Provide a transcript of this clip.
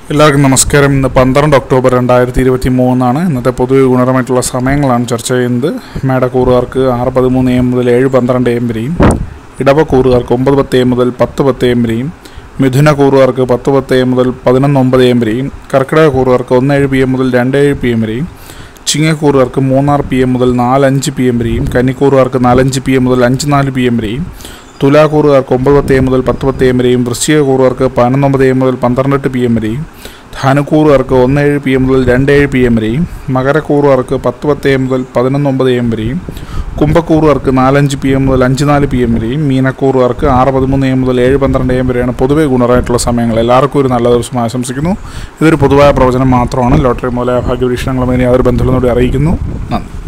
എല്ലാവർക്കും നമസ്കാരം ഇന്ന് പന്ത്രണ്ട് ഒക്ടോബർ രണ്ടായിരത്തി ഇരുപത്തി മൂന്നാണ് ഇന്നത്തെ പൊതുവെ ഗുണപരമായിട്ടുള്ള സമയങ്ങളാണ് ചർച്ച ചെയ്യുന്നത് മേടക്കൂറുകാർക്ക് ആറ് പതിമൂന്ന് എം മുതൽ ഏഴ് പന്ത്രണ്ട് എം വരെയും ഇടവക്കൂറുകാർക്ക് ഒമ്പത് പത്ത് എം മുതൽ പത്ത് പത്ത് എം വരെയും മിഥുന കൂറുകാർക്ക് പത്ത് പത്ത് എം മുതൽ പതിനൊന്ന് ഒമ്പത് എം വരെയും കർക്കിടക കൂറുകാർക്ക് ഒന്ന് ഏഴ് പി എം മുതൽ രണ്ട് ഏഴ് പി എം വരെയും ചിങ്ങക്കൂറുകാർക്ക് മൂന്നാറ് പി എം മുതൽ നാലഞ്ച് പി എം വരെയും കന്നിക്കൂറുകാർക്ക് നാലഞ്ച് പി എം മുതൽ അഞ്ച് നാല് പി എം വരെയും തുലാക്കൂറുകാർക്ക് ഒമ്പത് പത്ത് എം മുതൽ പത്ത് പത്ത് എം വരെയും വൃശ്ചിക കൂറുകാർക്ക് പതിനൊമ്പത് എം മുതൽ പന്ത്രണ്ട് പി എം വരെയും ധാനുക്കൂറുകാർക്ക് ഒന്ന് ഏഴ് പി എം മുതൽ രണ്ട് ഏഴ് പി എം വരെയും മകരക്കൂറുകാർക്ക് പത്ത് പത്ത് എം മുതൽ പതിനൊന്നൊമ്പത് എം വരെയും കുംഭക്കൂറുകാർക്ക് നാലഞ്ച് പി എം മുതൽ അഞ്ച് നാല് പി എം വരെയും മീനക്കൂറുകാർക്ക് ആറ് പതിമൂന്ന് എം മുതൽ ഏഴ് പന്ത്രണ്ട് എം വരെയാണ് പൊതുവെ ഗുണറായിട്ടുള്ള സമയങ്ങൾ എല്ലാവർക്കും ഒരു നല്ല ദിവസം ആശംസിക്കുന്നു ഇതൊരു പൊതുവായ പ്രവചനം മാത്രമാണ് ലോട്ടറി മൂലമായ ഭാഗ്യപരീക്ഷണങ്ങളും അതിനെ യാതൊരു ബന്ധങ്ങളോടെ അറിയിക്കുന്നു നന്ദി